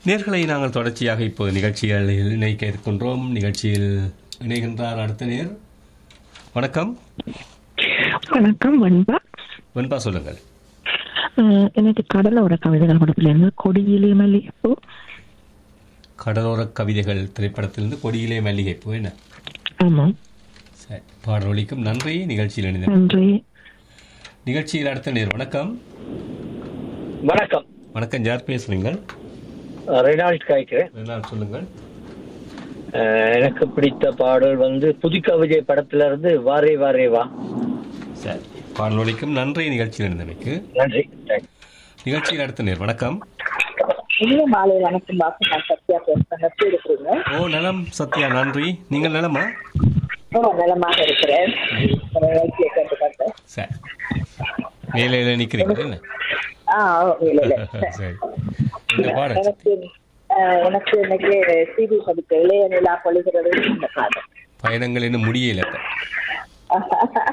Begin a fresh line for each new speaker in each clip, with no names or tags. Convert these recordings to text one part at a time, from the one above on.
நேர்களை நாங்கள் தொடர்ச்சியாக இப்போது நிகழ்ச்சிகளில் இணைக்க இருக்கின்றோம் நிகழ்ச்சியில் இணைகின்றார் அடுத்த நேர் வணக்கம்
வணக்கம் வன்பா
வெண்பா சொல்லுங்கள்
அஹ் எனக்கு கடலோர கவிதைகள் படத்திலிருந்து கொடியிலே மல்லிகைப்பூ
கடலோர கவிதைகள் திரைப்படத்திலிருந்து கொடியிலே மல்லிகைப்பூ என்ன
ஆமாம்
சரி பாடலொலிக்கும் நன்றி நிகழ்ச்சியில் இணைந்த
நன்றி
நிகழ்ச்சியில் அடுத்த நேர் வணக்கம்
வணக்கம்
வணக்கம் யார் பேசுறீங்கள்
ரெனால்ட் காய்க்கிறேன்
என்ன சொல்லுங்கள்
அஹ் எனக்கு பிடித்த பாடல் வந்து புது கவிதை படத்துல இருந்து வாரே வாரே வா
சரி பாடலொலிக்கும் நன்றி நிகழ்ச்சியில் இருந்தமைக்கு
நன்றி தேங்க்ஸ்
நிகழ்ச்சியில் அடுத்த நேர் வணக்கம்
இனிய மாலை வணக்கம் டாக்டர் நான் சத்யா பேசுறேன் எப்படி இருக்கிறீங்க
ஓ நலம் சத்யா நன்றி நீங்கள் நலமா
ரொம்ப நலமாக இருக்கிறேன் ஒரு நிகழ்ச்சியை கேட்டுக்கிட்டு
சரி வேலையில் நிற்கிறீங்க என்ன
ஆ இல்ல இல்ல
சரி இந்த பாடல்
எனக்கு அஹ், எனக்கு இன்னைக்கு சிடி படிக்க இளைய நிலா பொழுகிறது இந்த பாடம்
பயணங்கள் இன்னும் முடியல இப்ப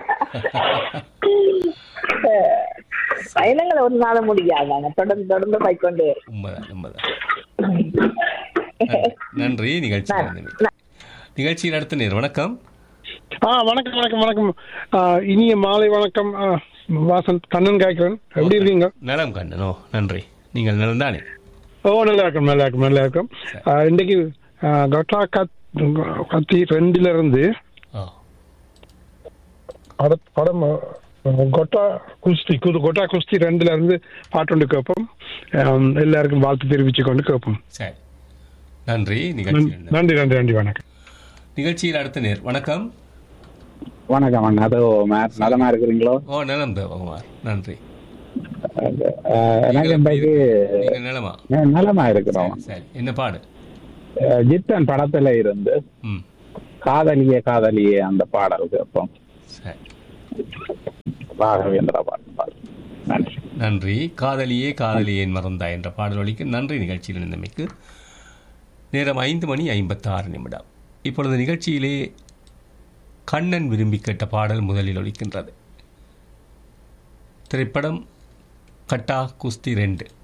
அஹ், பயணங்களை ஒரு நாள் முடியாது தொடர்ந்து தொடர்ந்து போய்க்கொண்டே இருக்கும்.
உண்மைதான் உண்மைதான் நன்றி. நன்றி நிகழ்ச்சியில் இருந்தமைக்கு நிகழ்ச்சியில் அடுத்த நேர் வணக்கம்
ஆ வணக்கம் வணக்கம் வணக்கம் ஆ, இனிய மாலை வணக்கம் ஆ, வாசந்த் கண்ணன் காய்க்கிறேன் எப்படி இருக்கீங்க
நலம் கண்ணனோ நன்றி நீங்கள் நலம் தானே
ஓ நல்லா இருக்கும் நல்லா இருக்கும் நல்லா இருக்கும் ஆ, இன்னைக்கு ஆ, கொட்டா கத் கத்தி ரெண்டுல இருந்து
ஓ
பட- படம் ஆ, கொட்டா குஸ்தி குது கொட்டா குஸ்தி ரெண்டுல இருந்து பாட்டு ஒன்று கேட்போம் ஆம், எல்லாருக்கும் வாழ்த்து தெரிவிச்சு கொண்டு கேட்போம்
சரி நன்றி நிகழ்ச்சியில் இருந்தமைக்கு.
நன்றி நன்றி நன்றி வணக்கம்
நிகழ்ச்சியில் அடுத்த நேர் வணக்கம்
வணக்கம் அண்ணா அதோ மேத் நலமா இருக்கிறீங்களோ
ஓ நலம் தேவகுமார் நன்றி
அஹ், எனக்கு இன்றைக்கு
நீங்கள் நலமா
ந- நலமா இருக்கிறோம்
சரி, சரி என்ன பாடு
அஹ், ஜித்தன் படத்துல இருந்து
ம்
காதலியே காதலியே அந்த பாடல் கேட்போம்
சரி
ராகவேந்திரா பாட்டு பாடல் நன்றி
நன்றி காதலியே காதலியேன் மறந்தா என்ற பாடலொலிக்கு நன்றி நிகழ்ச்சியில் இருந்தமைக்கு நேரம் ஐந்து மணி ஐம்பத்தாறு நிமிடம் இப்பொழுது நிகழ்ச்சியிலே கண்ணன் விரும்பி கேட்ட பாடல் முதலில் ஒலிக்கின்றது திரைப்படம் கட்டா குஸ்தி ரெண்டு